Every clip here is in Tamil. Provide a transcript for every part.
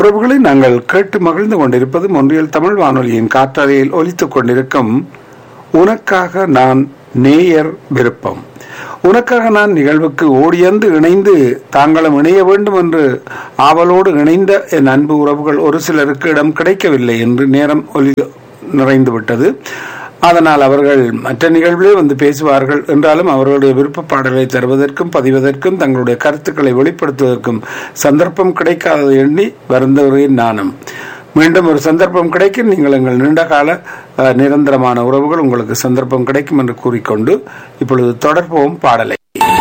உறவுகளை நாங்கள் கேட்டு மகிழ்ந்து கொண்டிருப்பது மொன்றியல் தமிழ் வானொலியின் காற்றறையில் ஒலித்துக் கொண்டிருக்கும் உனக்காக நான் நேயர் விருப்பம் உனக்காக நான் நிகழ்வுக்கு ஓடியந்து இணைந்து தாங்களும் இணைய வேண்டும் என்று ஆவலோடு இணைந்த என் அன்பு உறவுகள் ஒரு சிலருக்கு இடம் கிடைக்கவில்லை என்று நேரம் ஒலி நிறைந்து விட்டது அதனால் அவர்கள் மற்ற நிகழ்விலே வந்து பேசுவார்கள் என்றாலும் அவர்களுடைய விருப்ப பாடலை தருவதற்கும் பதிவதற்கும் தங்களுடைய கருத்துக்களை வெளிப்படுத்துவதற்கும் சந்தர்ப்பம் கிடைக்காதது எண்ணி வருந்தவரின் நானும் மீண்டும் ஒரு சந்தர்ப்பம் கிடைக்கும் நீங்கள் எங்கள் நீண்டகால அஹ், நிரந்தரமான உறவுகள் உங்களுக்கு சந்தர்ப்பம் கிடைக்கும் என்று கூறிக்கொண்டு இப்பொழுது தொடர்போம் பாடலை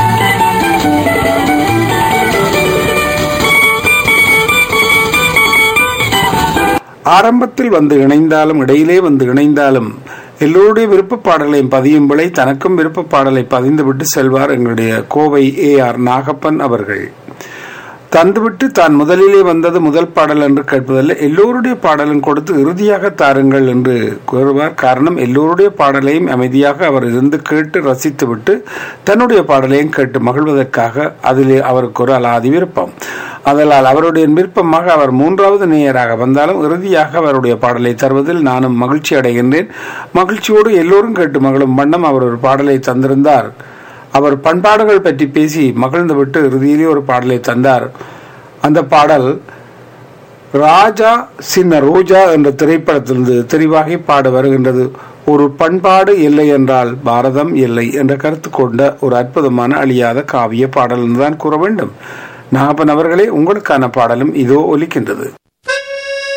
ஆரம்பத்தில் வந்து இணைந்தாலும் இடையிலே வந்து இணைந்தாலும் எல்லோருடைய விருப்ப பாடலையும் பதியும் விலை தனக்கும் விருப்ப பாடலை பதிந்துவிட்டு செல்வார் எங்களுடைய கோவை ஏ ஆர் நாகப்பன் அவர்கள் தந்துவிட்டு தான் முதலிலே வந்தது முதல் பாடல் என்று கேட்பதில்லை எல்லோருடைய பாடலும் கொடுத்து இறுதியாக தாருங்கள் என்று கூறுவார் காரணம் எல்லோருடைய பாடலையும் அமைதியாக அவர் இருந்து கேட்டு ரசித்துவிட்டு தன்னுடைய பாடலையும் கேட்டு மகிழ்வதற்காக அதிலே அவருக்கு ஒரு அலாதி விருப்பம் அதனால் அவருடைய விருப்பமாக அவர் மூன்றாவது நேயராக வந்தாலும் இறுதியாக அவருடைய பாடலை தருவதில் நானும் மகிழ்ச்சி அடைகின்றேன் மகிழ்ச்சியோடு எல்லோரும் கேட்டு மகளும் வண்ணம் அவர் ஒரு பாடலை தந்திருந்தார் அவர் பண்பாடுகள் பற்றி பேசி மகிழ்ந்துவிட்டு இறுதியிலே ஒரு பாடலை தந்தார் அந்த பாடல் ராஜா சின்ன ரோஜா என்ற திரைப்படத்திலிருந்து தெரிவாகி பாட வருகின்றது ஒரு பண்பாடு இல்லை என்றால் பாரதம் இல்லை என்ற கருத்து கொண்ட ஒரு அற்புதமான அழியாத காவிய பாடல் என்றுதான் கூற வேண்டும் நாகப்பன் அவர்களே உங்களுக்கான பாடலும் இதோ ஒலிக்கின்றது